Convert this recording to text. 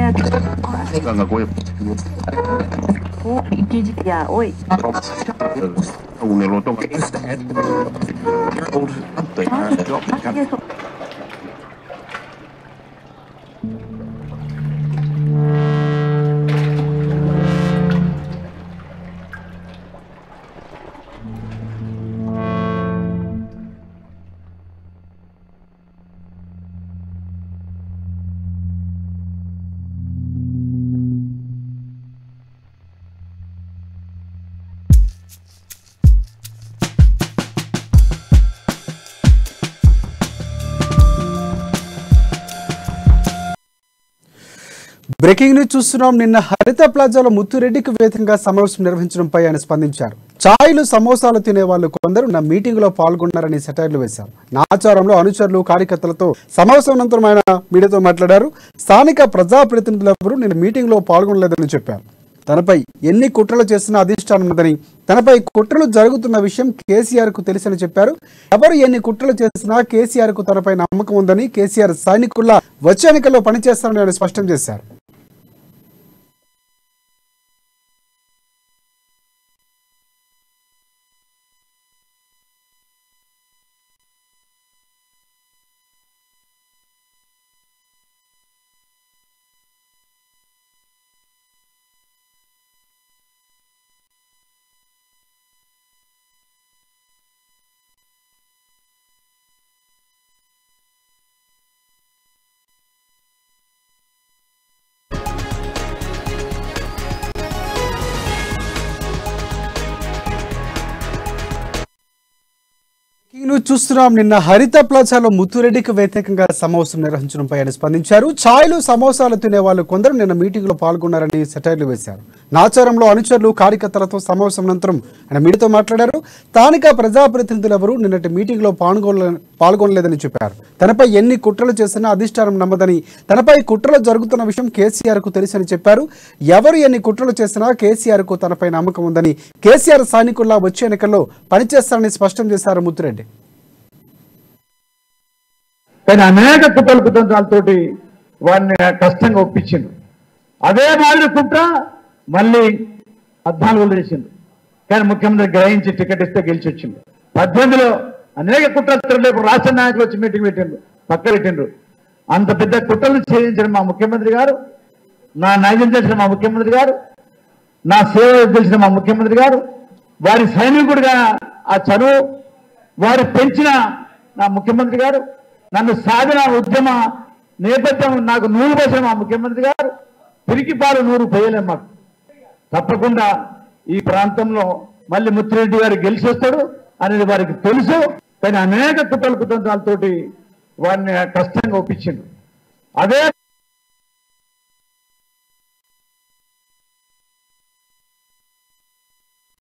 생각하고 お、一時や、おい。 오늘 또 マジでそう。 breaking news చూస్తున్నాం నిన్న హరిత ప్లాజాలో ముత్తురెడ్డికి వ్యతిరేకంగా సమావేశం నిర్వహించడంపై ఆయన స్పందించారు ఛాయ్లు సమోసాలు తినే వాళ్ళు కొందరు నా మీటింగ్ లో పాల్గొన్నారని సెటైర్లు వేశారు నాచారంలో అనుచరులు కార్యకర్తలతో సమావేశం అనంతరం ఆయన మీడియాతో మాట్లాడారు స్థానిక ప్రజాప్రతినిధులెవరూ నేను మీటింగ్ లో పాల్గొనలేదని చెప్పారు తనపై ఎన్ని కుట్రలు చేసినా అధిష్టానం ఉందని తనపై కుట్రలు జరుగుతున్న విషయం కేసీఆర్ కు తెలుసని చెప్పారు ఎవరు ఎన్ని కుట్రలు చేసినా కేసీఆర్ కు తనపై నమ్మకం ఉందని కేసీఆర్ సైనికుల్లా వచ్చే ఎన్నికల్లో పనిచేస్తారని ఆయన స్పష్టం చేశారు నువ్వు చూస్తున్నాం నిన్న హరిత ప్లాజాలో ముత్తురెడ్డికి వ్యతిరేకంగా సమావేశం నిర్వహించడంపై ఆయన స్పందించారు ఛాయ్లు సమోసాలు తినే వాళ్ళు కొందరు నిన్న మీటింగ్ లో పాల్గొన్నారని సెటైర్లు వేశారు నాచారంలో అనుచరులు కార్యకర్తలతో సమావేశం అనంతరం ఆయన మీడియాతో మాట్లాడారు స్థానిక ప్రజాప్రతినిధులు ఎవరు నిన్నటి మీటింగ్ లో పాల్గొన పాల్గొనలేదని చెప్పారు తనపై ఎన్ని కుట్రలు చేసినా అధిష్టానం నమ్మదని తనపై కుట్రలు జరుగుతున్న విషయం కేసీఆర్ కు తెలుసని చెప్పారు ఎవరు ఎన్ని కుట్రలు చేసినా కేసీఆర్ కు తనపై నమ్మకం ఉందని కేసీఆర్ సైనికుల్లా వచ్చే ఎన్నికల్లో పనిచేస్తారని స్పష్టం చేశారు ముత్తురెడ్డి కానీ అనేక కుట్రలు కుతంత్రాలతోటి వాడిని కష్టంగా ఒప్పించిండు అదే మాదిరి కుట్ర మళ్ళీ పద్నాలుగులో చేసిండు కానీ ముఖ్యమంత్రి గ్రహించి టికెట్ ఇస్తే గెలిచి వచ్చిండు పద్దెనిమిదిలో అనేక కుట్రలు తిరగలేపు రాష్ట్ర నాయకులు వచ్చి మీటింగ్ పెట్టిండ్రు పక్క పెట్టిండ్రు అంత పెద్ద కుట్రలు ఛేదించిన మా ముఖ్యమంత్రి గారు నా నైజం తెలిసిన మా ముఖ్యమంత్రి గారు నా సేవ తెలిసిన మా ముఖ్యమంత్రి గారు వారి సైనికుడిగా ఆ చదువు వారు పెంచిన నా ముఖ్యమంత్రి గారు నన్ను సాధిన ఉద్యమ నేపథ్యం నాకు నూరు పోసిన మా ముఖ్యమంత్రి గారు తిరిగి పాలు నూరు పోయలేం మాకు తప్పకుండా ఈ ప్రాంతంలో మళ్ళీ ముత్తిరెడ్డి గారు గెలిచి వస్తాడు అనేది వారికి తెలుసు కానీ అనేక కుట్రల కుతంత్రాలతోటి వారిని కష్టంగా ఒప్పించిండు అదే